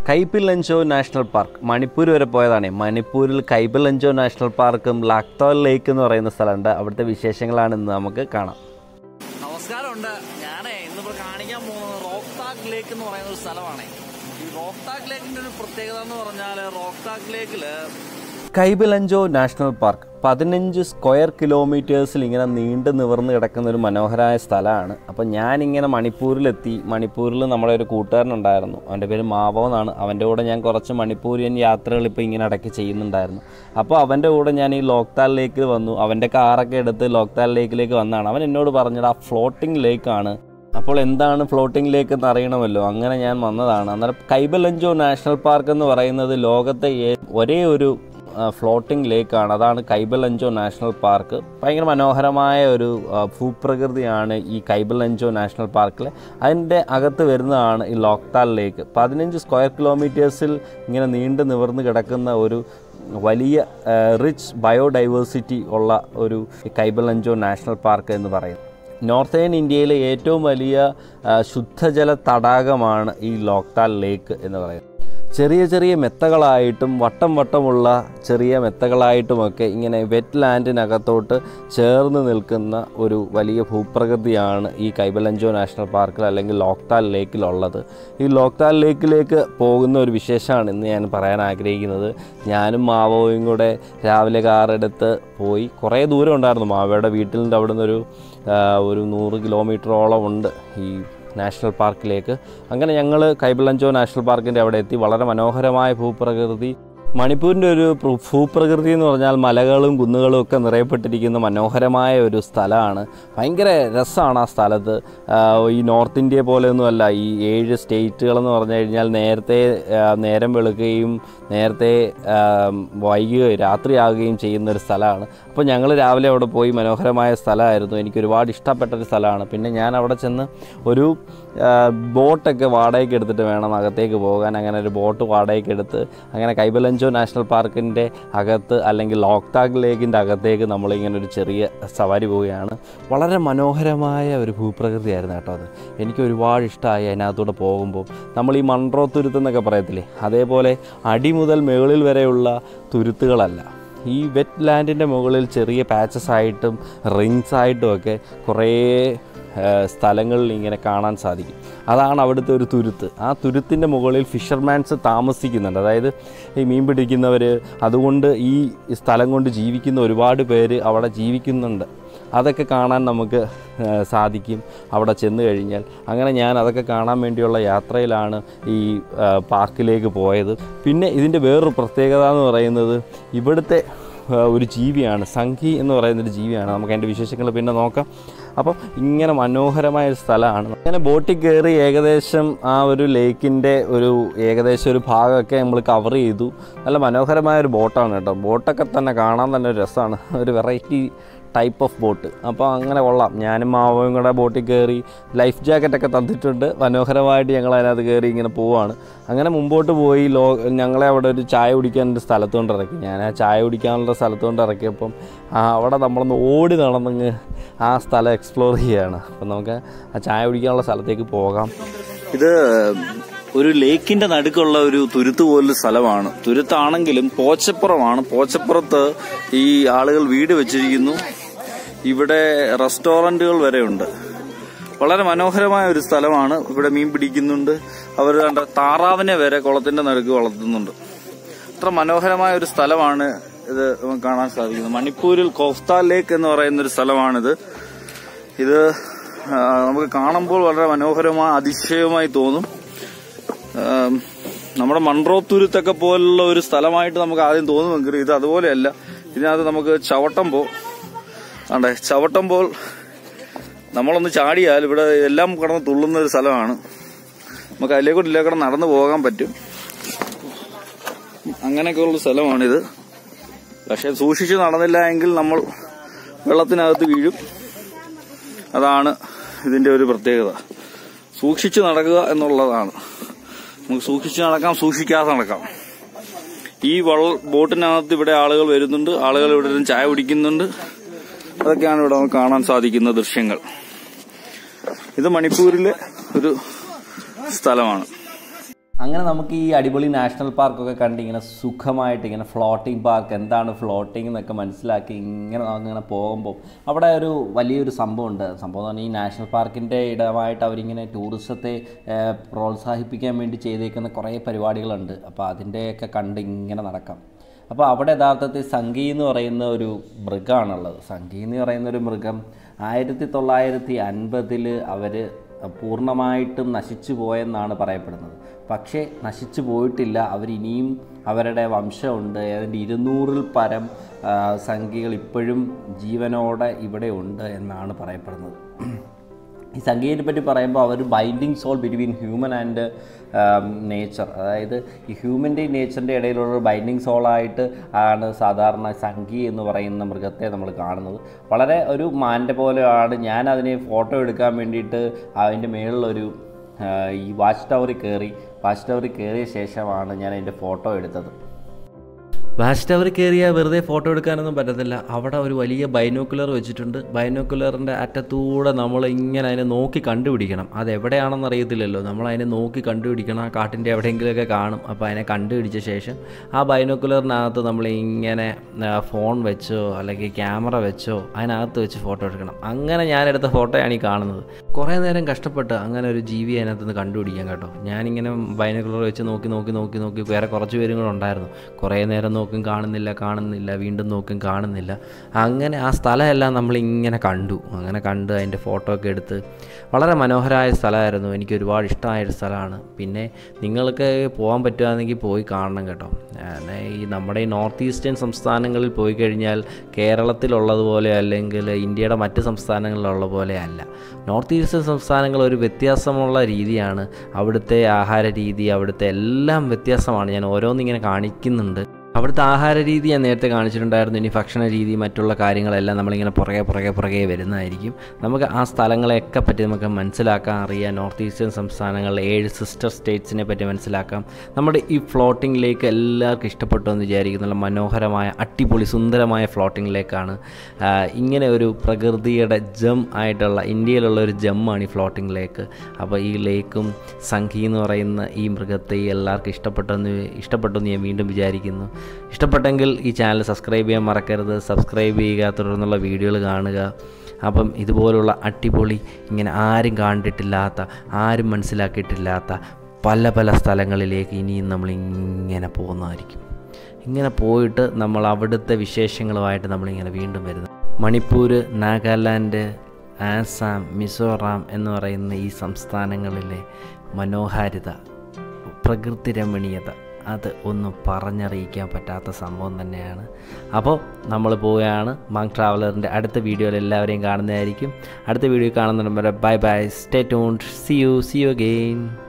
കൈപ്പിൽ ലഞ്ചോ national park Manipur വരെ പോയതാണ് മണിപ്പൂരിൽ കൈപ്പിൽ ലഞ്ചോ നാഷണൽ പാർക്കും ലാക്തോൽ ലേക്ക് എന്ന് പറയുന്ന സ്ഥലമുണ്ട് അവിടുത്തെ വിശേഷങ്ങളാണ് ഇന്ന് നമുക്ക് കാണാം നമസ്കാരമുണ്ട് ഞാനേ ഇന്നിപ്പോൾ കാണിക്കാൻ പോകുന്നത് റോക്താക് ലേക്ക് എന്ന് പറയുന്ന ഒരു സ്ഥലമാണ് ഈ റോക്താക് ലേക്കിന്റെ ഒരു പ്രത്യേകത എന്ന് പറഞ്ഞാൽ റോക്താക് ലേക്കില് കൈബിലഞ്ചോ നാഷണൽ പാർക്ക് പതിനഞ്ച് സ്ക്വയർ കിലോമീറ്റേഴ്സിൽ ഇങ്ങനെ നീണ്ടു നിവർന്ന് കിടക്കുന്ന ഒരു മനോഹരമായ സ്ഥലമാണ് അപ്പോൾ ഞാനിങ്ങനെ മണിപ്പൂരിലെത്തി മണിപ്പൂരിൽ നമ്മുടെ ഒരു കൂട്ടുകാരനുണ്ടായിരുന്നു അവൻ്റെ പേര് മാവോ എന്നാണ് അവൻ്റെ കൂടെ ഞാൻ കുറച്ച് മണിപ്പൂരിയൻ യാത്രകൾ ഇപ്പോൾ ഇങ്ങനെ ഇടയ്ക്ക് ചെയ്യുന്നുണ്ടായിരുന്നു അപ്പോൾ അവൻ്റെ കൂടെ ഞാൻ ഈ ലോക്താൽ ലേക്കിൽ വന്നു അവൻ്റെ കാറൊക്കെ എടുത്ത് ലോക്താൽ ലേക്കിലേക്ക് വന്നതാണ് അവൻ എന്നോട് പറഞ്ഞത് ആ ഫ്ലോട്ടിംഗ് ലേക്കാണ് അപ്പോൾ എന്താണ് ഫ്ലോട്ടിംഗ് ലേക്ക് എന്ന് അറിയണമല്ലോ അങ്ങനെ ഞാൻ വന്നതാണ് അന്നേരം കൈബലഞ്ചോ നാഷണൽ പാർക്ക് എന്ന് പറയുന്നത് ലോകത്തെ ഏ- ഒരേ ഒരു ഫ്ലോട്ടിംഗ് ലേക്കാണ് അതാണ് കൈബലഞ്ചോ നാഷണൽ പാർക്ക് ഭയങ്കര മനോഹരമായ ഒരു ആ, ഭൂപ്രകൃതിയാണ് ഈ കൈബലഞ്ചോ നാഷണൽ പാർക്കിൽ അതിൻ്റെ അകത്ത് വരുന്നതാണ് ഈ ലോക്താൽ ലേക്ക് പതിനഞ്ച് സ്ക്വയർ കിലോമീറ്റേഴ്സിൽ ഇങ്ങനെ നീണ്ടു നിവർന്ന് കിടക്കുന്ന ഒരു വലിയ റിച്ച് ബയോഡൈവേഴ്സിറ്റി ഉള്ള ഒരു കൈബലഞ്ചോ നാഷണൽ പാർക്ക് എന്ന് പറയും നോർത്തേൺ ഇന്ത്യയിലെ ഏറ്റവും വലിയ ആ, ശുദ്ധജല തടാകമാണ് ഈ ലോക്താൽ ലേക്ക് എന്ന് പറയുന്നത് ചെറിയ ചെറിയ മെത്തകളായിട്ടും വട്ടം വട്ടമുള്ള ചെറിയ മെത്തകളായിട്ടുമൊക്കെ ഇങ്ങനെ വെറ്റ് ലാൻഡിനകത്തോട്ട് ചേർന്ന് നിൽക്കുന്ന ഒരു വലിയ ഭൂപ്രകൃതിയാണ് ഈ കൈബലഞ്ചോ നാഷണൽ പാർക്കിൽ അല്ലെങ്കിൽ ലോക്താൽ ലേക്കിലുള്ളത് ഈ ലോക്താൽ ലേക്കിലേക്ക് പോകുന്ന ഒരു വിശേഷമാണ് ഇന്ന് ഞാൻ പറയാൻ ആഗ്രഹിക്കുന്നത് ഞാനും മാവോയും കൂടെ രാവിലെ കാറെടുത്ത് പോയി കുറേ ദൂരം ഉണ്ടായിരുന്നു മാവയുടെ വീട്ടിലിൻ്റെ അവിടെ നിന്നൊരു ആ, ഒരു നൂറ് കിലോമീറ്ററോളം ഉണ്ട് ഈ നാഷണൽ പാർക്കിലേക്ക് അങ്ങനെ ഞങ്ങൾ കൈബിളഞ്ചോ നാഷണൽ പാർക്കിൻ്റെ അവിടെ എത്തി വളരെ മനോഹരമായ ഭൂപ്രകൃതി മണിപ്പൂരിൻ്റെ ഒരു പ്ര- ഭൂപ്രകൃതി എന്ന് പറഞ്ഞാൽ മലകളും കുന്നുകളും ഒക്കെ നിറയപ്പെട്ടിരിക്കുന്ന മനോഹരമായ ഒരു സ്ഥലമാണ് ഭയങ്കര രസമാണ് ആ സ്ഥലത്ത് ആ, ഈ നോർത്ത് ഇന്ത്യ പോലെയൊന്നുമല്ല ഈ ഏഴ് സ്റ്റേറ്റുകളെന്ന് പറഞ്ഞു കഴിഞ്ഞാൽ നേരത്തെ ആ, നേരം വെളുക്കുകയും നേരത്തെ ആ, വൈകുകയും രാത്രിയാകുകയും ചെയ്യുന്ന ഒരു സ്ഥലമാണ് അപ്പോൾ ഞങ്ങൾ രാവിലെ അവിടെ പോയി മനോഹരമായ സ്ഥലമായിരുന്നു എനിക്ക് ഒരുപാട് ഇഷ്ടപ്പെട്ട ഒരു സ്ഥലമാണ് പിന്നെ ഞാൻ അവിടെ ചെന്ന് ഒരു ആ, ബോട്ടൊക്കെ വാടകയ്ക്ക് എടുത്തിട്ട് വേണം അകത്തേക്ക് പോകാൻ അങ്ങനെ ഒരു ബോട്ട് വാടകയ്ക്ക് എടുത്ത് അങ്ങനെ കൈബലഞ്ചോ നാഷണൽ പാർക്കിൻ്റെ അകത്ത് അല്ലെങ്കിൽ ലോക്താഗ് ലേക്കിൻ്റെ അകത്തേക്ക് നമ്മളിങ്ങനെ ഒരു ചെറിയ സവാരി പോവുകയാണ് വളരെ മനോഹരമായ ഒരു ഭൂപ്രകൃതിയായിരുന്നു കേട്ടോ അത് എനിക്ക് ഒരുപാട് ഇഷ്ടമായി അതിനകത്തൂടെ പോകുമ്പോൾ നമ്മൾ ഈ മൺട്രോ തുരുത്ത് എന്നൊക്കെ പറയത്തില്ലേ അതേപോലെ അടി മുതൽ മുകളിൽ വരെയുള്ള തുരുത്തുകളല്ല ഈ വെറ്റ് ലാൻഡിൻ്റെ മുകളിൽ ചെറിയ പാച്ചസ് ആയിട്ടും റിങ്സ് ആയിട്ടും ഒക്കെ കുറേ ഏഹ്, സ്ഥലങ്ങളിൽ ഇങ്ങനെ കാണാൻ സാധിക്കും അതാണ് അവിടുത്തെ ഒരു തുരുത്ത് ആ തുരുത്തിൻ്റെ മുകളിൽ ഫിഷർമാൻസ് താമസിക്കുന്നുണ്ട് അതായത് ഈ മീൻ പിടിക്കുന്നവർ അതുകൊണ്ട് ഈ സ്ഥലം കൊണ്ട് ജീവിക്കുന്ന ഒരുപാട് പേര് അവിടെ ജീവിക്കുന്നുണ്ട് അതൊക്കെ കാണാൻ നമുക്ക് ഏഹ്, സാധിക്കും അവിടെ ചെന്ന് കഴിഞ്ഞാൽ അങ്ങനെ ഞാൻ അതൊക്കെ കാണാൻ വേണ്ടിയുള്ള യാത്രയിലാണ് ഈ ഏഹ്, പാർക്കിലേക്ക് പോയത് പിന്നെ ഇതിൻ്റെ വേറൊരു പ്രത്യേകത എന്ന് പറയുന്നത് ഇവിടുത്തെ ഏഹ്, ഒരു ജീവിയാണ് സംഘി എന്ന് പറയുന്നൊരു ജീവിയാണ് നമുക്ക് അതിൻ്റെ വിശേഷങ്ങൾ പിന്നെ നോക്കാം അപ്പം ഇങ്ങനെ മനോഹരമായ ഒരു സ്ഥലമാണ് അങ്ങനെ ബോട്ടിൽ കയറി ഏകദേശം ആ ഒരു ലേക്കിൻ്റെ ഒരു ഏകദേശം ഒരു ഭാഗമൊക്കെ നമ്മൾ കവർ ചെയ്തു നല്ല മനോഹരമായ ഒരു ബോട്ടാണ് കേട്ടോ ബോട്ടൊക്കെ തന്നെ കാണാൻ തന്നെ ഒരു രസമാണ് ഒരു വെറൈറ്റി ടൈപ്പ് ഓഫ് ബോട്ട് അപ്പോൾ അങ്ങനെ കൊള്ളാം ഞാനും മാവയും കൂടെ ബോട്ടിൽ കയറി ലൈഫ് ജാക്കറ്റൊക്കെ തന്നിട്ടുണ്ട് മനോഹരമായിട്ട് ഞങ്ങൾ അതിനകത്ത് കയറി ഇങ്ങനെ പോവാണ് അങ്ങനെ മുമ്പോട്ട് പോയി ലോ ഞങ്ങളെ അവിടെ ഒരു ചായ കുടിക്കാൻ ഒരു സ്ഥലത്ത് കൊണ്ട് ഇറക്കി ഞാൻ ആ ചായ കുടിക്കാനുള്ള സ്ഥലത്ത് കൊണ്ട് ഇറക്കിയപ്പം ആ അവിടെ നമ്മളൊന്ന് ഓടി നടന്നങ്ങ് ആ സ്ഥലം എക്സ്പ്ലോർ ചെയ്യുകയാണ് അപ്പം നമുക്ക് ആ ചായ കുടിക്കാനുള്ള സ്ഥലത്തേക്ക് പോകാം ഇത് ഒരു ലേക്കിന്റെ നടുക്കുള്ള ഒരു തുരുത്ത് പോലൊരു സ്ഥലമാണ് തുരുത്താണെങ്കിലും പോച്ചപ്പുറമാണ് പോച്ചപ്പുറത്ത് ഈ ആളുകൾ വീട് വെച്ചിരിക്കുന്നു ഇവിടെ റെസ്റ്റോറന്റുകൾ വരെ ഉണ്ട് വളരെ മനോഹരമായ ഒരു സ്ഥലമാണ് ഇവിടെ മീൻ പിടിക്കുന്നുണ്ട് അവർ കണ്ട താറാവിനെ വരെ കുളത്തിന്റെ നടുക്ക് വളർത്തുന്നുണ്ട് അത്ര മനോഹരമായ ഒരു സ്ഥലമാണ് ഇത് നമുക്ക് കാണാൻ സാധിക്കുന്നത് മണിപ്പൂരിൽ കോഫ്ത ലേക്ക് എന്ന് പറയുന്ന ഒരു സ്ഥലമാണിത് ഇത് ആ, നമുക്ക് കാണുമ്പോൾ വളരെ മനോഹരമായ അതിശയമായി തോന്നും ആം, നമ്മുടെ മൺട്രോ തുരുത്തൊക്കെ പോലുള്ള ഒരു സ്ഥലമായിട്ട് നമുക്ക് ആദ്യം തോന്നുമെങ്കിലും ഇത് അതുപോലെയല്ല ഇതിനകത്ത് നമുക്ക് ചവിട്ടുമ്പോൾ ആണ്ടേ ചവിട്ടുമ്പോൾ നമ്മളൊന്ന് ചാടിയാൽ ഇവിടെ എല്ലാം കിടന്ന് തുള്ളുന്ന ഒരു സ്ഥലമാണ് നമുക്ക് അതിലേക്കൂടെ ഇതിലേക്കൂടെ നടന്നു പോകാൻ പറ്റും അങ്ങനെയൊക്കെയുള്ള സ്ഥലമാണിത് പക്ഷെ സൂക്ഷിച്ച് നടന്നില്ല എങ്കിൽ നമ്മൾ വെള്ളത്തിനകത്ത് വീഴും അതാണ് ഇതിന്റെ ഒരു പ്രത്യേകത സൂക്ഷിച്ച് നടക്കുക എന്നുള്ളതാണ് നമുക്ക് സൂക്ഷിച്ച് നടക്കാം സൂക്ഷിക്കാതെ നടക്കാം ഈ വള്ള ബോട്ടിനകത്ത് ഇവിടെ ആളുകൾ വരുന്നുണ്ട് ആളുകൾ ഇവിടെ ഇരുന്ന് ചായ കുടിക്കുന്നുണ്ട് അതൊക്കെയാണ് ഇവിടെ നമുക്ക് കാണാൻ സാധിക്കുന്ന ദൃശ്യങ്ങൾ ഇത് മണിപ്പൂരിലെ ഒരു സ്ഥലമാണ് അങ്ങനെ നമുക്ക് ഈ അടിപൊളി നാഷണൽ പാർക്കൊക്കെ കണ്ട് ഇങ്ങനെ സുഖമായിട്ട് ഇങ്ങനെ ഫ്ലോട്ടിംഗ് പാർക്ക് എന്താണ് ഫ്ലോട്ടിംഗ് എന്നൊക്കെ മനസ്സിലാക്കി ഇങ്ങനെ അങ്ങനെ പോകുമ്പോൾ അവിടെ ഒരു വലിയൊരു സംഭവമുണ്ട് സംഭവം എന്ന് പറഞ്ഞാൽ ഈ നാഷണൽ പാർക്കിൻ്റെ ഇടമായിട്ട് അവരിങ്ങനെ ടൂറിസത്തെ ഏഹ്, പ്രോത്സാഹിപ്പിക്കാൻ വേണ്ടി ചെയ്തേക്കുന്ന കുറേ പരിപാടികളുണ്ട് അപ്പോൾ അതിൻ്റെയൊക്കെ കണ്ട് ഇങ്ങനെ നടക്കാം അപ്പോൾ അവിടെ യഥാർത്ഥത്തിൽ സംഗി എന്ന് പറയുന്ന ഒരു മൃഗമാണുള്ളത് സംഗി എന്ന് പറയുന്ന ഒരു മൃഗം ആയിരത്തി തൊള്ളായിരത്തി അൻപതിൽ അവർ പൂർണ്ണമായിട്ടും നശിച്ചു പോയെന്നാണ് പറയപ്പെടുന്നത് പക്ഷേ നശിച്ചു പോയിട്ടില്ല അവരിനിയും അവരുടെ വംശമുണ്ട് ഏതാണ്ട് ഇരുന്നൂറിൽ പരം ആ, സംഖ്യകൾ ഇപ്പോഴും ജീവനോടെ ഇവിടെ ഉണ്ട് എന്നാണ് പറയപ്പെടുന്നത് ഈ സംഗീതത്തെ പറ്റി പറയുമ്പോൾ അവർ binding soul between human and nature അതായത് ഈ ഹ്യൂമൻ്റെയും നേച്ചറിൻ്റെ ഇടയിലുള്ള ഒരു ബൈൻഡിങ് സോളായിട്ട് ആണ് സാധാരണ സംഗി എന്ന് പറയുന്ന മൃഗത്തെ നമ്മൾ കാണുന്നത് വളരെ ഒരു മാൻ്റെ പോലെയാണ് ഞാൻ അതിനെ ഫോട്ടോ എടുക്കാൻ വേണ്ടിയിട്ട് അതിൻ്റെ മേളിലൊരു ആ, ഈ വാച്ച് ടവറിൽ കയറി വാച്ച് ടവറിൽ കയറിയ ശേഷമാണ് ഞാൻ അതിൻ്റെ ഫോട്ടോ എടുത്തത് വാച്ച് ടവറിൽ കയറിയാൽ വെറുതെ ഫോട്ടോ എടുക്കാനൊന്നും പറ്റത്തില്ല അവിടെ ഒരു വലിയ ബൈനോക്കുലർ വെച്ചിട്ടുണ്ട് ബൈനോക്കുലറിൻ്റെ അറ്റത്തൂടെ നമ്മൾ ഇങ്ങനെ അതിനെ നോക്കി കണ്ടുപിടിക്കണം അത് എവിടെയാണെന്ന് അറിയത്തില്ലല്ലോ നമ്മൾ അതിനെ നോക്കി കണ്ടുപിടിക്കണം ആ കാട്ടിൻ്റെ എവിടെയെങ്കിലുമൊക്കെ കാണും അപ്പോൾ അതിനെ കണ്ടുപിടിച്ച ശേഷം ആ ബൈനോക്കുലറിനകത്ത് നമ്മൾ ഇങ്ങനെ ആ, ഫോൺ വെച്ചോ അല്ലെങ്കിൽ ക്യാമറ വെച്ചോ അതിനകത്ത് വെച്ച് ഫോട്ടോ എടുക്കണം അങ്ങനെ ഞാനെടുത്ത ഫോട്ടോയാണ് ഈ കാണുന്നത് കുറേ നേരം കഷ്ടപ്പെട്ട് അങ്ങനെ ഒരു ജീവി അതിനകത്ത് നിന്ന് കണ്ടുപിടിക്കാൻ കേട്ടോ ഞാനിങ്ങനെ ബൈനോക്കുലർ വെച്ച് നോക്കി നോക്കി നോക്കി നോക്കി വേറെ കുറച്ച് പേരും കൂടെ ഉണ്ടായിരുന്നു കുറേ നേരം നോക്കും കാണുന്നില്ല കാണുന്നില്ല വീണ്ടും നോക്കും കാണുന്നില്ല അങ്ങനെ ആ സ്ഥലമെല്ലാം നമ്മളിങ്ങനെ കണ്ടു അങ്ങനെ കണ്ട് അതിൻ്റെ ഫോട്ടോ ഒക്കെ എടുത്ത് വളരെ മനോഹരമായ സ്ഥലമായിരുന്നു എനിക്ക് ഒരുപാട് ഇഷ്ടമായൊരു സ്ഥലമാണ് പിന്നെ നിങ്ങൾക്ക് പോകാൻ പറ്റുകയാണെങ്കിൽ പോയി കാണണം കേട്ടോ ഞാൻ ഈ നമ്മുടെ ഈ നോർത്ത് ഈസ്റ്റേൺ സംസ്ഥാനങ്ങളിൽ പോയി കഴിഞ്ഞാൽ കേരളത്തിലുള്ളതുപോലെ അല്ലെങ്കിൽ ഇന്ത്യയുടെ മറ്റ് സംസ്ഥാനങ്ങളിലുള്ള പോലെ അല്ല നോർത്ത് ഈസ്റ്റേൺ സംസ്ഥാനങ്ങൾ ഒരു വ്യത്യാസമുള്ള രീതിയാണ് അവിടുത്തെ ആഹാര രീതി അവിടുത്തെ എല്ലാം വ്യത്യാസമാണ് ഞാൻ ഓരോന്നിങ്ങനെ കാണിക്കുന്നുണ്ട് അവിടുത്തെ ആഹാര രീതി ഞാൻ നേരത്തെ കാണിച്ചിട്ടുണ്ടായിരുന്നു ഇനി ഭക്ഷണ രീതി മറ്റുള്ള കാര്യങ്ങളെല്ലാം നമ്മളിങ്ങനെ പുറകെ പുറകെ പുറകെ വരുന്നതായിരിക്കും നമുക്ക് ആ സ്ഥലങ്ങളെയൊക്കെ പറ്റി നമുക്ക് മനസ്സിലാക്കാൻ അറിയാം നോർത്ത് ഈസ്റ്റേൺ സംസ്ഥാനങ്ങളിലെ ഏഴ് സിസ്റ്റർ സ്റ്റേറ്റ്സിനെ പറ്റി മനസ്സിലാക്കാം നമ്മുടെ ഈ ഫ്ലോട്ടിംഗ് ലേക്ക് എല്ലാവർക്കും ഇഷ്ടപ്പെട്ടു എന്ന് വിചാരിക്കുന്നു നല്ല മനോഹരമായ അടിപൊളി സുന്ദരമായ ഫ്ലോട്ടിംഗ് ലേക്കാണ് ആ, ഇങ്ങനെ ഒരു പ്രകൃതിയുടെ ജം ആയിട്ടുള്ള ഇന്ത്യയിലുള്ള ഒരു ജമ്മാണ് ഈ ഫ്ലോട്ടിംഗ് ലേക്ക് അപ്പോൾ ഈ ലേക്കും സംഖി എന്ന് പറയുന്ന ഈ മൃഗത്തെ എല്ലാവർക്കും ഇഷ്ടപ്പെട്ടെന്ന് ഇഷ്ടപ്പെട്ടെന്ന് ഞാൻ വീണ്ടും വിചാരിക്കുന്നു ഇഷ്ടപ്പെട്ടെങ്കിൽ ഈ ചാനൽ സബ്സ്ക്രൈബ് ചെയ്യാൻ മറക്കരുത് സബ്സ്ക്രൈബ് ചെയ്യുക തുടർന്നുള്ള വീഡിയോകൾ കാണുക അപ്പം ഇതുപോലുള്ള അടിപൊളി ഇങ്ങനെ ആരും കണ്ടിട്ടില്ലാത്ത ആരും മനസ്സിലാക്കിയിട്ടില്ലാത്ത പല പല സ്ഥലങ്ങളിലേക്ക് ഇനിയും നമ്മൾ ഇങ്ങനെ പോകുന്നതായിരിക്കും ഇങ്ങനെ പോയിട്ട് നമ്മൾ അവിടുത്തെ വിശേഷങ്ങളുമായിട്ട് നമ്മളിങ്ങനെ വീണ്ടും വരുന്നത് മണിപ്പൂർ നാഗാലാൻഡ് ആസാം മിസോറാം എന്ന് പറയുന്ന ഈ സംസ്ഥാനങ്ങളിലെ മനോഹാരിത പ്രകൃതി രമണീയത അത് ഒന്നും പറഞ്ഞറിയിക്കാൻ പറ്റാത്ത സംഭവം തന്നെയാണ് അപ്പോൾ നമ്മൾ പോവുകയാണ് മാങ് ട്രാവലറിൻ്റെ അടുത്ത വീഡിയോയിൽ എല്ലാവരെയും കാണുന്നതായിരിക്കും അടുത്ത വീഡിയോ കാണുന്നതിന് വരെ bye bye stay tuned see you see you again